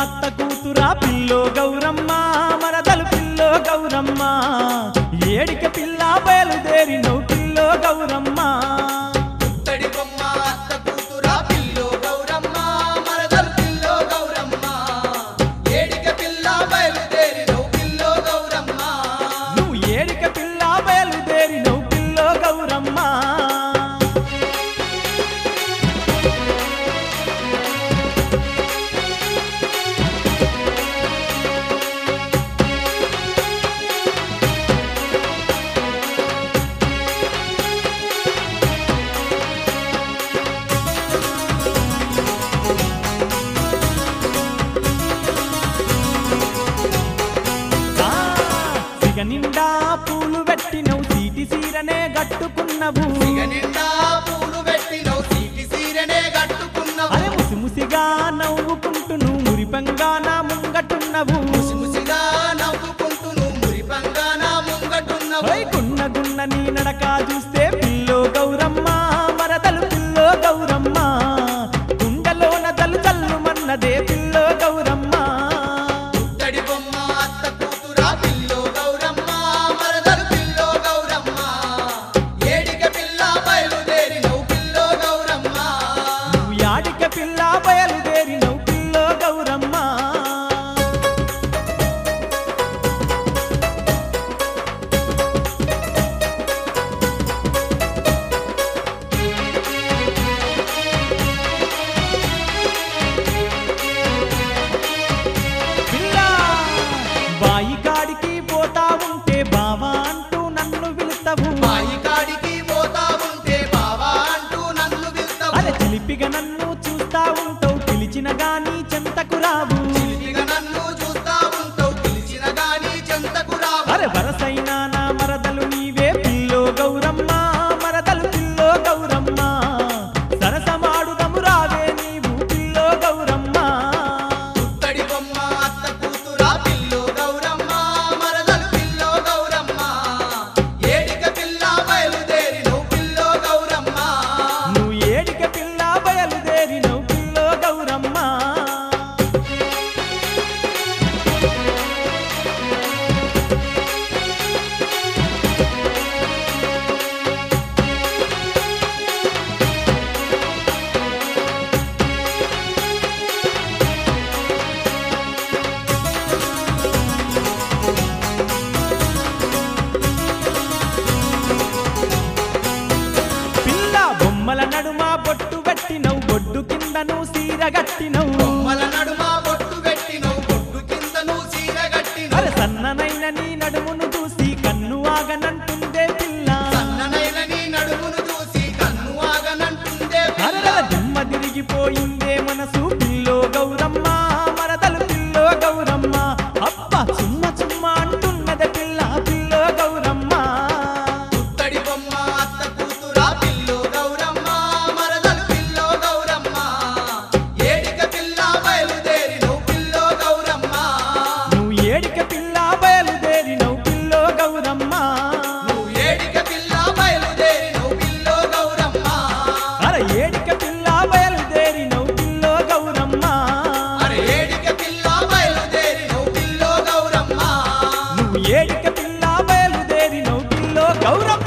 అత్త కూతురా పిల్లో గౌరమ్మ మరదలు పిల్లో గౌరమ్మ ఏడిక పిల్ల బయలుదేరినవు పిల్లో గౌరమ్మ పుత్తడి బొమ్మ అత్త కూతురా పిల్లో గౌరమ్మ మరదలు పిల్లో గౌరమ్మ ఏడిక పిల్ల బయలుదేరినవు పిల్లో గౌరమ్మ నువ్వు ఏడిక పిల్ల బయలుదేరినవు పిల్లో గౌరమ్మ ఆ, సిగ నిండా పూలు పెట్టినవు సీటి సీరనే గట్టుకున్నవు ఇక నిండా పూలు పెట్టినవు సీటి సీరనే కట్టుకున్నవు అరే ముసి ముసిగా నవ్వుకుంటును మురిపంగా నా ముంగటున్నవు ముసిముసిగా నవ్వుకుంటూ నువ్వు మురిపంగా నా ముంగటున్నవు ఓయ్ గున్న గున్న నీ నడక చూస్తే పిల్లో గౌరమ్మ మరదలు పిల్లో గౌరమ్మ గుండెలోన తల్లు తల్లు మన్నదే పిల్లో గౌరమ్మ పుత్తడి బొమ్మ అత్త కూతురా పిల్లో గౌరమ్మ మరదలు పిల్లో గౌరమ్మ ఏడిక పిల్ల బయలుదేరినవు పిల్లో గౌరమ్మ నువ్వు యాడిక పిల్ల బయలుదేరినవు పిల్లో గౌరమ్మ పిల్ల బాయి కాడికి పోతా ఉంటే బావా అంటూ నన్ను పిలుస్తావు మాయి కాడికి పోతా ఉంటే బావా అంటూ నన్ను పిలుస్తావు అరే చిలిపిగా నన్ను చూస్తా ఉంటావు పిలిచిన గాని చెంతకు రావు చిలిపిగా నన్ను చూస్తా ఉంటావు పిలిచిన గాని చెంతకు రావు అరే వరసైన నా మరదలు నీవే పిల్లో గౌరమ్మ మరదలు పిల్లో గౌరమ్మ సరసమాడుదము రావే నీవు పిల్లో గౌరమ్మ పుత్తడి బొమ్మ అత్త కూతురా పిల్లో గౌరమ్మ మరదలు పిల్లో గౌరమ్మ ఏడిక పిల్ల బయలుదేరినవు పిల్లో గౌరమ్మ నువ్వు ఏడిక పిల్ల బయలుదేరినవు పిల్లో గౌరమ్మ పిల్ల బొమ్మల నడుమ బొట్టు పెట్టినవు బొడ్డు కిందను సీర గట్టినవు బొమ్మల నడుమ బొట్టు పెట్టినవు బొట్టు కింద నువ్వు చీర అరే కట్టినవు సన్ననైన నీ నడుమును చూసి కన్ను ఆగనంటుందే పిల్ల సన్ననైన నీ నడుమును చూసి కన్ను ఆగనంటుందే అరల దిమ్మ తిరిగిపోయిందే మనసు పిల్లో గౌరమ్మ మరదలు పిల్లో గౌరమ్మ అబ్బ చుమ్మ చుమ్మ అంటున్నదే పిల్ల పిల్లో గౌరమ్మ పుత్తడి బొమ్మ అత్త కూతురా పిల్లో గౌరమ్మ మరదలు పిల్లో గౌరమ్మ ఏడిక పిల్ల బయలుదేరినవు పిల్లో గౌరమ్మ నువ్వు ఏడిక పిల్ల బయలుదేరినవు పిల్లో గౌరమ్మ నువ్వు ఏడిక పిల్ల బయలుదేరినవు పిల్లో గౌరమ్మ అర ఏడిక పిల్ల బయలుదేరినవు పిల్లో గౌరమ్మ అరే ఏడిక పిల్ల బయలుదేరినవు పిల్లో గౌరమ్మ నువ్వు ఏడిక పిల్ల బయలుదేరినవు పిల్లో గౌరమ్మ